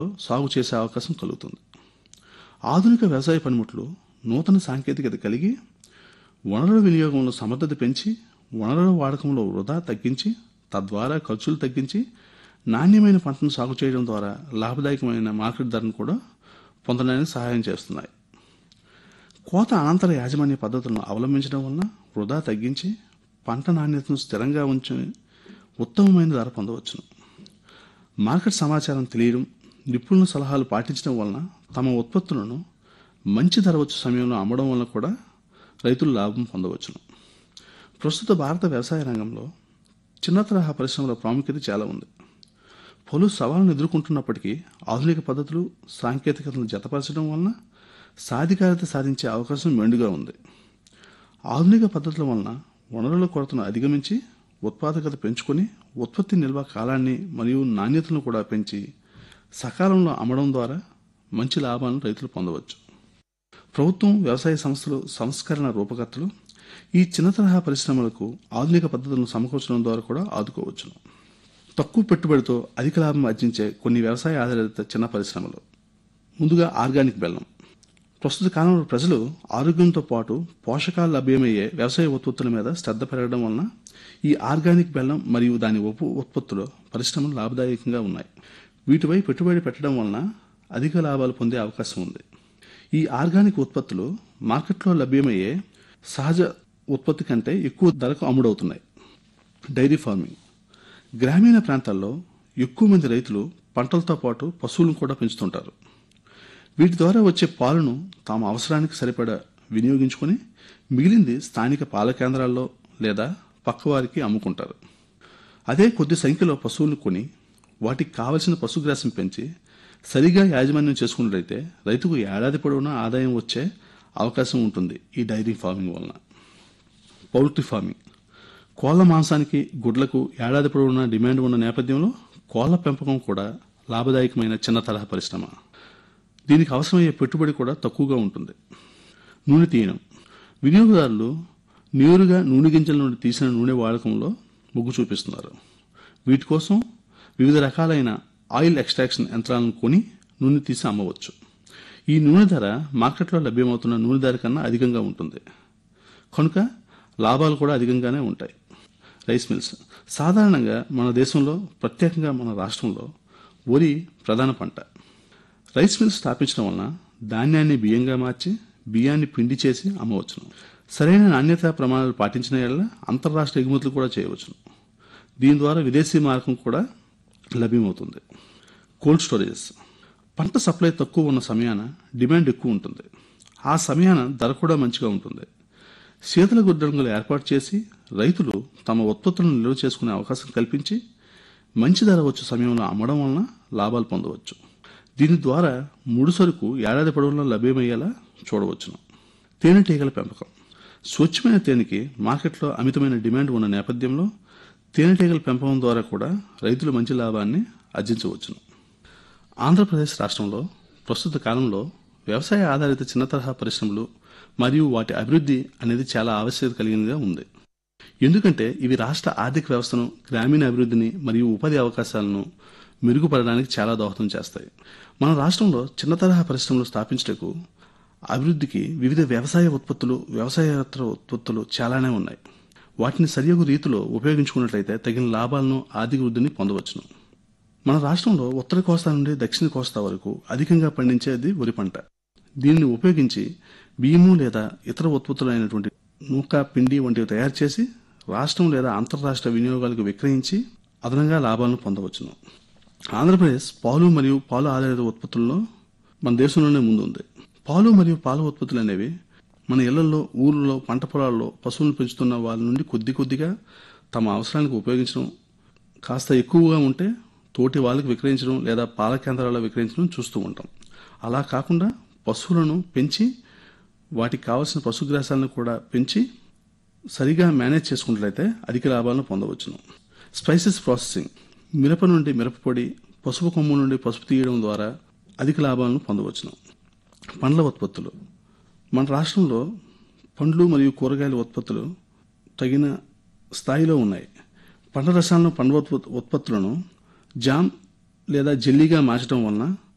సాగు చేసే అవకాశం కలుగుతుంది ఆధునిక వ్యవసాయ పనిముట్లు నూతన సాంకేతికత కలిగి వనరుల వినియోగంలో సమర్థత పెంచి వనరుల వాడకంలో వృధా తగ్గించి తద్వారా ఖర్చులు తగ్గించి నాణ్యమైన పంటను సాగు చేయడం ద్వారా లాభదాయకమైన మార్కెట్ ధరను కూడా పొందడానికి సహాయం చేస్తున్నాయి కోత అనంతర యాజమాన్య పద్ధతులను అవలంబించడం వలన వృధా తగ్గించి పంట నాణ్యతను స్థిరంగా ఉంచి ఉత్తమమైన ధర పొందవచ్చును మార్కెట్ సమాచారం తెలియడం నిపుణుల సలహాలు పాటించడం వలన తమ ఉత్పత్తులను మంచి ధర వచ్చే సమయంలో అమ్మడం వలన కూడా రైతులు లాభం పొందవచ్చును ప్రస్తుత భారత వ్యవసాయ రంగంలో చిన్న తరహా పరిశ్రమల ప్రాముఖ్యత చాలా ఉంది పలు సవాళ్లను ఎదుర్కొంటున్నప్పటికీ ఆధునిక పద్ధతులు సాంకేతికతను జతపరచడం వలన సాధికారత సాధించే అవకాశం మెండుగా ఉంది ఆధునిక పద్ధతుల వలన వనరుల కొరతను అధిగమించి ఉత్పాదకత పెంచుకొని ఉత్పత్తి నిల్వ కాలాన్ని మరియు నాణ్యతను కూడా పెంచి సకాలంలో అమ్మడం ద్వారా మంచి లాభాలను రైతులు పొందవచ్చు ప్రభుత్వం వ్యవసాయ సంస్థలు సంస్కరణ రూపకర్తలు ఈ చిన్న తరహా పరిశ్రమలకు ఆధునిక పద్ధతులను సమకూర్చడం ద్వారా కూడా ఆదుకోవచ్చును తక్కువ పెట్టుబడితో అధిక లాభం ఆర్జించే కొన్ని వ్యవసాయ ఆధారిత చిన్న పరిశ్రమలు ముందుగా ఆర్గానిక్ బెల్లం ప్రస్తుత కాలంలో ప్రజలు ఆరోగ్యంతో పాటు పోషకాలు లభ్యమయ్యే వ్యవసాయ ఉత్పత్తుల మీద శ్రద్ధ పెరగడం వలన ఈ ఆర్గానిక్ బెల్లం మరియు దాని ఉప ఉత్పత్తులు పరిశ్రమలు లాభదాయకంగా ఉన్నాయి వీటిపై పెట్టుబడి పెట్టడం వలన అధిక లాభాలు పొందే అవకాశం ఉంది ఈ ఆర్గానిక్ ఉత్పత్తులు మార్కెట్లో లభ్యమయ్యే సహజ ఉత్పత్తి కంటే ఎక్కువ ధరకు అమ్ముడవుతున్నాయి డైరీ ఫార్మింగ్ గ్రామీణ ప్రాంతాల్లో ఎక్కువ మంది రైతులు పంటలతో పాటు పశువులను కూడా పెంచుతుంటారు వీటి ద్వారా వచ్చే పాలను తాము అవసరానికి సరిపడా వినియోగించుకొని మిగిలింది స్థానిక పాల కేంద్రాల్లో లేదా పక్కవారికి అమ్ముకుంటారు అదే కొద్ది సంఖ్యలో పశువులను కొని వాటికి కావలసిన పశుగ్రాసం పెంచి సరిగా యాజమాన్యం చేసుకున్నట్లయితే రైతుకు ఏడాది పొడవునా ఆదాయం వచ్చే అవకాశం ఉంటుంది ఈ డైరీ ఫార్మింగ్ వలన పౌల్ట్రీ ఫార్మింగ్ కోళ్ల మాంసానికి గుడ్లకు ఏడాది పొడవునా డిమాండ్ ఉన్న నేపథ్యంలో కోళ్ల పెంపకం కూడా లాభదాయకమైన చిన్న తరహా పరిశ్రమ దీనికి అవసరమయ్యే పెట్టుబడి కూడా తక్కువగా ఉంటుంది నూనె తీయడం వినియోగదారులు నేరుగా నూనె గింజల నుండి తీసిన నూనె వాడకంలో మొగ్గు చూపిస్తున్నారు వీటి కోసం వివిధ రకాలైన ఆయిల్ ఎక్స్ట్రాక్షన్ యంత్రాలను కొని నూనె తీసి అమ్మవచ్చు ఈ నూనె ధర మార్కెట్లో లభ్యమవుతున్న నూనె ధర కన్నా అధికంగా ఉంటుంది కనుక లాభాలు కూడా అధికంగానే ఉంటాయి రైస్ మిల్స్ సాధారణంగా మన దేశంలో ప్రత్యేకంగా మన రాష్ట్రంలో వరి ప్రధాన పంట రైస్ మిల్స్ స్థాపించడం వలన ధాన్యాన్ని బియ్యంగా మార్చి బియ్యాన్ని పిండి చేసి అమ్మవచ్చును సరైన నాణ్యత ప్రమాణాలు పాటించిన ఎడల అంతర్రాష్ట్ర ఎగుమతులు కూడా చేయవచ్చును దీని ద్వారా విదేశీ మార్గం కూడా లభ్యమవుతుంది కోల్డ్ స్టోరేజెస్ పంట సప్లై తక్కువ ఉన్న సమయాన డిమాండ్ ఎక్కువ ఉంటుంది ఆ సమయాన ధర కూడా మంచిగా ఉంటుంది శీతల గుడ్డంగులు ఏర్పాటు చేసి రైతులు తమ ఉత్పత్తులను నిల్వ చేసుకునే అవకాశం కల్పించి మంచి ధర వచ్చే సమయంలో అమ్మడం వలన లాభాలు పొందవచ్చు దీని ద్వారా ముడి సరుకు ఏడాది పొడవులో లభ్యమయ్యేలా చూడవచ్చును తేనెటీగల పెంపకం స్వచ్ఛమైన తేనెకి మార్కెట్లో అమితమైన డిమాండ్ ఉన్న నేపథ్యంలో తేనెటీగల పెంపకం ద్వారా కూడా రైతులు మంచి లాభాన్ని ఆర్జించవచ్చును ఆంధ్రప్రదేశ్ రాష్ట్రంలో ప్రస్తుత కాలంలో వ్యవసాయ ఆధారిత చిన్న తరహా పరిశ్రమలు మరియు వాటి అభివృద్ధి అనేది చాలా ఆవశ్యకత కలిగినదిగా ఉంది ఎందుకంటే ఇవి రాష్ట్ర ఆర్థిక వ్యవస్థను గ్రామీణ అభివృద్ధిని మరియు ఉపాధి అవకాశాలను మెరుగుపడడానికి చాలా దోహదం చేస్తాయి మన రాష్ట్రంలో చిన్న తరహా పరిశ్రమలు స్థాపించటకు అభివృద్ధికి వివిధ వ్యవసాయ ఉత్పత్తులు వ్యవసాయేతర ఉత్పత్తులు చాలానే ఉన్నాయి వాటిని సరియగు రీతిలో ఉపయోగించుకున్నట్లయితే తగిన లాభాలను ఆర్థిక వృద్ధిని పొందవచ్చును మన రాష్ట్రంలో ఉత్తర కోస్తా నుండి దక్షిణ కోస్తా వరకు అధికంగా పండించేది వరి పంట దీనిని ఉపయోగించి బియ్యము లేదా ఇతర ఉత్పత్తులు అయినటువంటి నూక పిండి వంటివి తయారు చేసి రాష్ట్రం లేదా అంతర్రాష్ట్ర వినియోగాలకు విక్రయించి అదనంగా లాభాలను పొందవచ్చును ఆంధ్రప్రదేశ్ పాలు మరియు పాలు ఆధారిత ఉత్పత్తుల్లో మన దేశంలోనే ముందు ఉంది పాలు మరియు పాల ఉత్పత్తులు అనేవి మన ఇళ్లలో ఊర్లలో పంట పొలాల్లో పశువులను పెంచుతున్న వాళ్ళ నుండి కొద్ది కొద్దిగా తమ అవసరానికి ఉపయోగించడం కాస్త ఎక్కువగా ఉంటే తోటి వాళ్ళకి విక్రయించడం లేదా పాల కేంద్రాల్లో విక్రయించడం చూస్తూ ఉంటాం అలా కాకుండా పశువులను పెంచి వాటికి కావాల్సిన పశుగ్రాసాలను కూడా పెంచి సరిగా మేనేజ్ చేసుకున్నట్లయితే అధిక లాభాలను పొందవచ్చును స్పైసెస్ ప్రాసెసింగ్ మిరప నుండి మిరపపొడి పసుపు కొమ్ము నుండి పసుపు తీయడం ద్వారా అధిక లాభాలను పొందవచ్చును పండ్ల ఉత్పత్తులు మన రాష్ట్రంలో పండ్లు మరియు కూరగాయల ఉత్పత్తులు తగిన స్థాయిలో ఉన్నాయి పండ్ల రసాలను పండ్ల ఉత్పత్తులను జామ్ లేదా జెల్లీగా మార్చడం వలన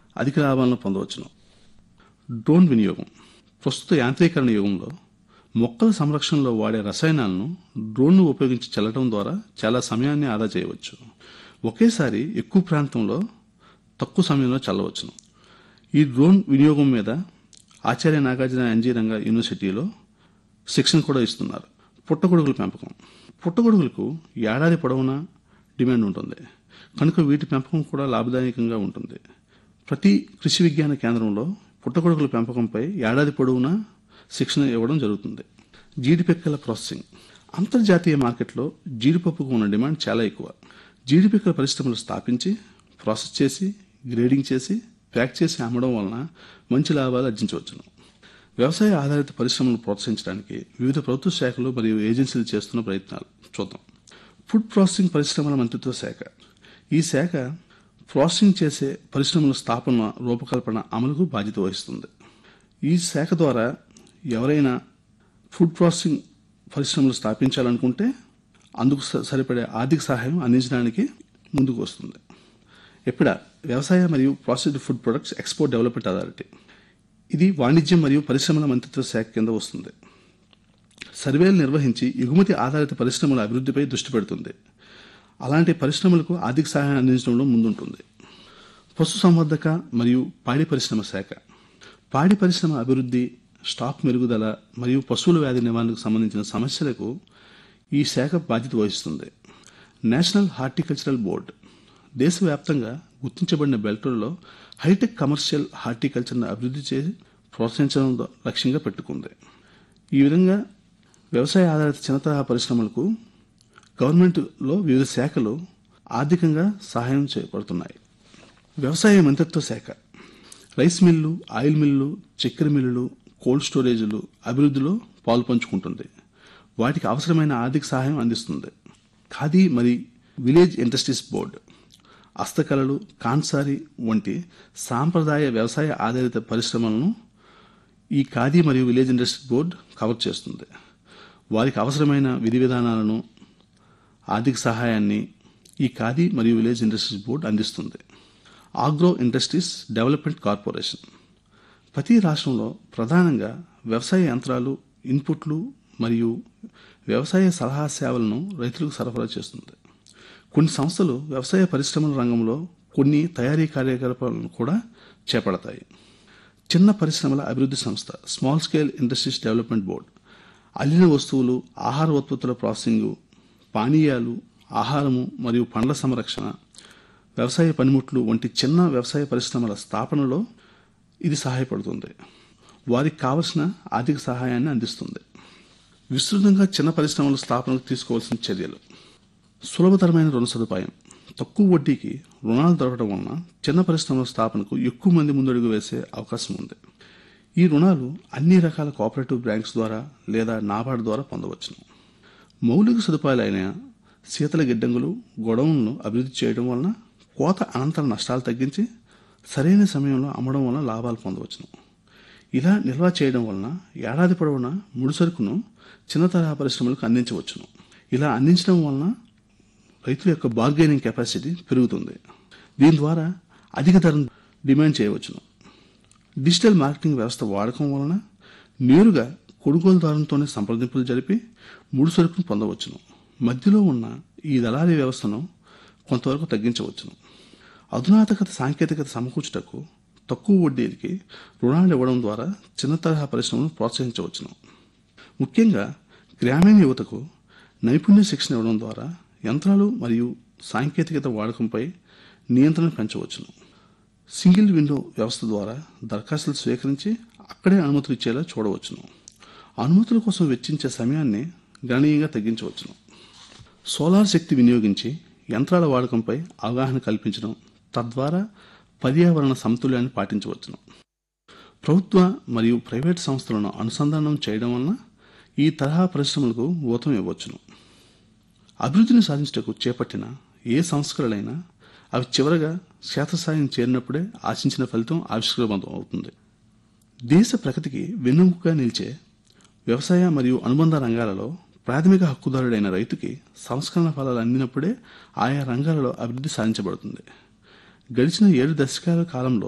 అధిక లాభాలను పొందవచ్చును డ్రోన్ వినియోగం ప్రస్తుత యాంత్రీకరణ యుగంలో మొక్కల సంరక్షణలో వాడే రసాయనాలను డ్రోన్ను ఉపయోగించి చల్లడం ద్వారా చాలా సమయాన్ని ఆదా చేయవచ్చు ఒకేసారి ఎక్కువ ప్రాంతంలో తక్కువ సమయంలో చల్లవచ్చును ఈ డ్రోన్ వినియోగం మీద ఆచార్య నాగార్జున ఎన్జీ రంగ యూనివర్సిటీలో శిక్షణ కూడా ఇస్తున్నారు పుట్టగొడుగుల పెంపకం పుట్టగొడుగులకు ఏడాది పొడవునా డిమాండ్ ఉంటుంది కనుక వీటి పెంపకం కూడా లాభదాయకంగా ఉంటుంది ప్రతి కృషి విజ్ఞాన కేంద్రంలో పుట్టగొడుగుల పెంపకంపై ఏడాది పొడవునా శిక్షణ ఇవ్వడం జరుగుతుంది జీడిపిక్కల ప్రాసెసింగ్ అంతర్జాతీయ మార్కెట్లో జీడిపప్పుకు ఉన్న డిమాండ్ చాలా ఎక్కువ జీడిపిక్కల పరిశ్రమలు స్థాపించి ప్రాసెస్ చేసి గ్రేడింగ్ చేసి ప్యాక్ చేసి అమ్మడం వలన మంచి లాభాలు ఆర్జించవచ్చును వ్యవసాయ ఆధారిత పరిశ్రమలను ప్రోత్సహించడానికి వివిధ ప్రభుత్వ శాఖలు మరియు ఏజెన్సీలు చేస్తున్న ప్రయత్నాలు చూద్దాం ఫుడ్ ప్రాసెసింగ్ పరిశ్రమల మంత్రిత్వ శాఖ ఈ శాఖ ప్రాసెసింగ్ చేసే పరిశ్రమల స్థాపన రూపకల్పన అమలుకు బాధ్యత వహిస్తుంది ఈ శాఖ ద్వారా ఎవరైనా ఫుడ్ ప్రాసెసింగ్ పరిశ్రమలు స్థాపించాలనుకుంటే అందుకు స- సరిపడే ఆర్థిక సహాయం అందించడానికి ముందుకు వస్తుంది ఎప్పుడ వ్యవసాయ మరియు processed food products export development authority ఇది వాణిజ్యం మరియు పరిశ్రమల మంత్రిత్వ శాఖ కింద వస్తుంది సర్వేలు నిర్వహించి ఎగుమతి ఆధారిత పరిశ్రమల అభివృద్ధిపై దృష్టి పెడుతుంది అలాంటి పరిశ్రమలకు ఆర్థిక సహాయం అందించడంలో ముందుంటుంది పశుసంవర్ధక మరియు పాడి పరిశ్రమ శాఖ పాడి పరిశ్రమ అభివృద్ధి స్టాక్ మెరుగుదల మరియు పశువుల వ్యాధి నివారణకు సంబంధించిన సమస్యలకు ఈ శాఖ బాధ్యత వహిస్తుంది నేషనల్ హార్టికల్చరల్ బోర్డు దేశవ్యాప్తంగా గుర్తించబడిన బెల్టులలో హైటెక్ కమర్షియల్ హార్టికల్చర్ను అభివృద్ధి చేసి ప్రోత్సహించడం ద- లక్ష్యంగా పెట్టుకుంది ఈ విధంగా వ్యవసాయ ఆధారిత చిన్న తరహా పరిశ్రమలకు గవర్నమెంట్లో వివిధ శాఖలు ఆర్థికంగా సహాయం చేయబడుతున్నాయి వ్యవసాయ మంత్రిత్వ శాఖ రైస్ మిల్లు ఆయిల్ మిల్లు చక్కెర మిల్లులు కోల్డ్ స్టోరేజీలు అభివృద్ధిలో పాలు పంచుకుంటుంది వాటికి అవసరమైన ఆర్థిక సహాయం అందిస్తుంది ఖాదీ మరి విలేజ్ ఇండస్ట్రీస్ బోర్డు హస్తకళలు కాన్సారి వంటి సాంప్రదాయ వ్యవసాయ ఆధారిత పరిశ్రమలను ఈ ఖాదీ మరియు విలేజ్ ఇండస్ట్రీ బోర్డు కవర్ చేస్తుంది వారికి అవసరమైన విధి విధానాలను ఆర్థిక సహాయాన్ని ఈ ఖాదీ మరియు విలేజ్ ఇండస్ట్రీస్ బోర్డు అందిస్తుంది ఆగ్రో ఇండస్ట్రీస్ డెవలప్మెంట్ కార్పొరేషన్ ప్రతి రాష్ట్రంలో ప్రధానంగా వ్యవసాయ యంత్రాలు ఇన్పుట్లు మరియు వ్యవసాయ సలహా సేవలను రైతులకు సరఫరా చేస్తుంది కొన్ని సంస్థలు వ్యవసాయ పరిశ్రమల రంగంలో కొన్ని తయారీ కార్యకలాపాలను కూడా చేపడతాయి చిన్న పరిశ్రమల అభివృద్ధి సంస్థ small scale industries development board అల్లిన వస్తువులు ఆహార ఉత్పత్తుల ప్రాసెసింగ్ పానీయాలు ఆహారము మరియు పండ్ల సంరక్షణ వ్యవసాయ పనిముట్లు వంటి చిన్న వ్యవసాయ పరిశ్రమల స్థాపనలో ఇది సహాయపడుతుంది వారికి కావలసిన ఆర్థిక సహాయాన్ని అందిస్తుంది విస్తృతంగా చిన్న పరిశ్రమల స్థాపనకు తీసుకోవాల్సిన చర్యలు సులభతరమైన రుణ సదుపాయం తక్కువ వడ్డీకి రుణాలు దొరకడం వలన చిన్న పరిశ్రమల స్థాపనకు ఎక్కువ మంది ముందడుగు వేసే అవకాశం ఉంది ఈ రుణాలు అన్ని రకాల కోఆపరేటివ్ బ్యాంక్స్ ద్వారా లేదా నాబార్డు ద్వారా పొందవచ్చును మౌలిక సదుపాయాలైన శీతల గిడ్డంగులు గొడవలను అభివృద్ధి చేయడం వలన కోత అనంతర నష్టాలు తగ్గించి సరైన సమయంలో అమ్మడం వలన లాభాలు పొందవచ్చును ఇలా నిల్వ చేయడం వలన ఏడాది పొడవునా ముడిసరుకును చిన్న తరహా పరిశ్రమలకు అందించవచ్చును ఇలా అందించడం వలన రైతుల యొక్క బార్గెనింగ్ కెపాసిటీ పెరుగుతుంది దీని ద్వారా అధిక ధరను డిమాండ్ చేయవచ్చును డిజిటల్ మార్కెటింగ్ వ్యవస్థ వాడకం వలన నేరుగా కొనుగోలుదారులతోనే సంప్రదింపులు జరిపి ముడి సరుకును పొందవచ్చును మధ్యలో ఉన్న ఈ దళారీ వ్యవస్థను కొంతవరకు తగ్గించవచ్చును అధునాతకత సాంకేతికత సమకూర్చుటకు తక్కువ వడ్డీకి రుణాలు ఇవ్వడం ద్వారా చిన్న తరహా పరిశ్రమలను ప్రోత్సహించవచ్చును ముఖ్యంగా గ్రామీణ యువతకు నైపుణ్య శిక్షణ ఇవ్వడం ద్వారా యంత్రాలు మరియు సాంకేతికత వాడకంపై నియంత్రణ పెంచవచ్చును సింగిల్ విండో వ్యవస్థ ద్వారా దరఖాస్తులు స్వీకరించి అక్కడే అనుమతులు ఇచ్చేలా చూడవచ్చును అనుమతుల కోసం వెచ్చించే సమయాన్ని గణనీయంగా తగ్గించవచ్చును సోలార్ శక్తి వినియోగించి యంత్రాల వాడకంపై అవగాహన కల్పించడం తద్వారా పర్యావరణ సమతుల్యాన్ని పాటించవచ్చును ప్రభుత్వ మరియు ప్రైవేట్ సంస్థలను అనుసంధానం చేయడం వలన ఈ తరహా పరిశ్రమలకు ఊతం ఇవ్వచ్చును అభివృద్ధిని సాధించటకు చేపట్టిన ఏ సంస్కరణలైనా అవి చివరగా క్షేత్రస్థాయిని చేరినప్పుడే ఆశించిన ఫలితం ఆవిష్కృతం అవుతుంది దేశ ప్రగతికి వెన్నెముకగా నిలిచే వ్యవసాయ మరియు అనుబంధ రంగాలలో ప్రాథమిక హక్కుదారుడైన రైతుకి సంస్కరణ ఫలాలు అందినప్పుడే ఆయా రంగాలలో అభివృద్ధి సాధించబడుతుంది గడిచిన ఏడు దశకాల కాలంలో